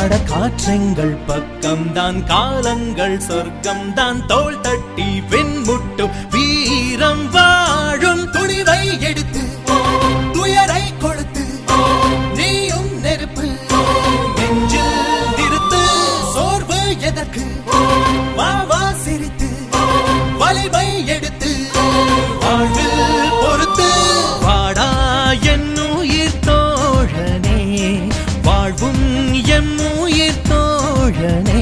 அட காற்றெங்கள் பக்கம்தான் காலங்கள் சொர்க்கம்தான் தோள் தட்டி வெண்முட்டும் வீரம் வாழும் துணிவை எடுத்து துயரை கொளுத்து நீயும் நெருப்பு நெஞ்சில் நிறுத்து சோர்வு எதற்கு வா வா சிரித்து வலிமை எடுத்து வாழ்வில் பொறுத்து வாடா என்னுயிர் தோழனே வாழ்வும் எம்முயிர் தோழனே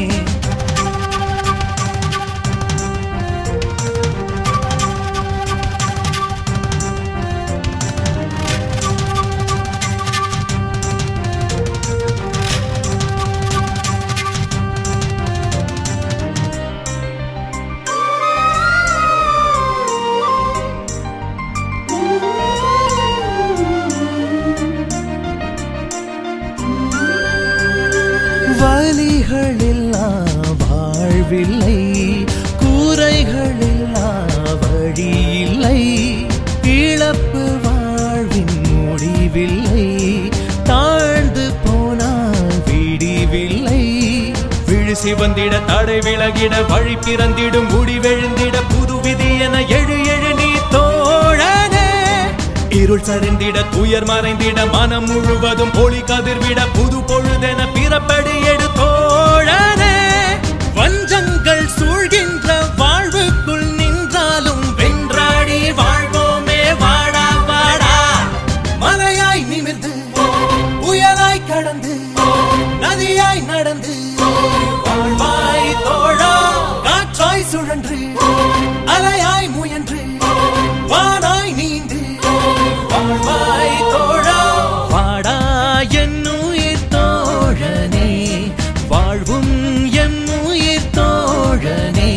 வலிகளில்லா வாழ்வில்லை கூரைகளில்லா வழி இல்லை இழப்பு வாழ்வின் முடிவில்லை தாழ்ந்து போனால் விடிவில்லை விழி சிவந்திட தடை விலகிட வழி பிறந்திடும் முடிவெழுந்திட புது விதி என எழு எழு நீ தோழனே இருள் சரிந்திட துயர் மறைந்திட மனம் முழுவதும் ஒளி கதிர்விட புது பொழுதென பிறப்படி எடுத்தோழனே வஞ்சங்கள் சூழ்கின்ற வாழ்வுக்குள் நின்றாலும் வென்றாடி வாழ்வோமே வாடா வாடா மலையாய் நிமிர்ந்து புயலாய் கடந்து நதியாய் நடந்து வாழ்வாய் தோழா காற்றாய் சுழன்று அலையாய் முயன்று வானாய் நீந்து வாழ்வாய் தோழா வாடா என்னுயிர் தோழனே வாழ்வும் எம்முயிர் தோழனே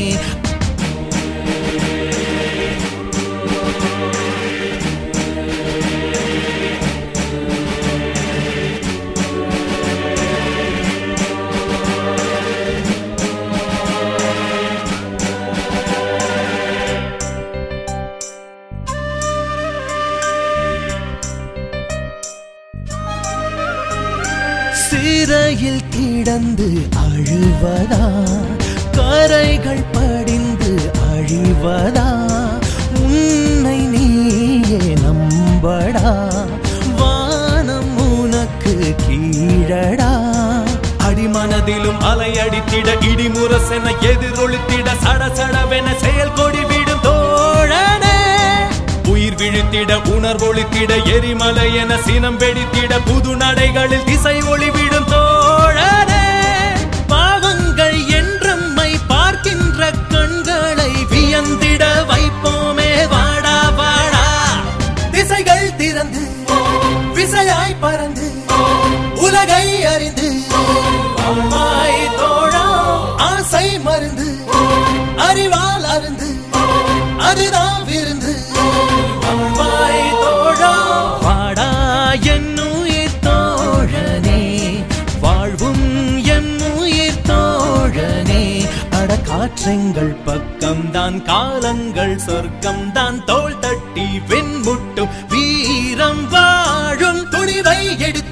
சிறையில் கிடந்து அழுவதா கரைகள் படிந்து அழிவதா உன்னை நீயே நம்படா வானம் உனக்கு கீழடா அடிமனதிலும் அலையடித்திட இடிமுரசென எதிரொலித்திட சடசடவென செயல் கொடி விடும் தோழனே உயிர் விழித்திட உணர்வொழித்திட எரிமலை என சினம் வெடித்திட புது நடைகளில் திசை ஒளிவிடும் தோழனே பாவங்கள் என்றம்மை பார்க்கின்ற கண்களை வியந்திட வைப்போமே வாடா வாடா திசைகள் திறந்து விசையாய் பறந்து உலகை அறிந்து வாழ்வாய் தோழா ஆசை மருந்து அறிவால் அருந்து அதுதான் விருந்து வாழ்வாய் தோழா வாடா என்னுயிர் தோழனே வாழ்வும் எம்முயிர் தோழனே அட காற்றெங்கள் பக்கம்தான் காலங்கள் சொர்க்கம்தான் தோள் தட்டி வெண்முட்டும் வீரம் வாழும் துணிவை எடுத்து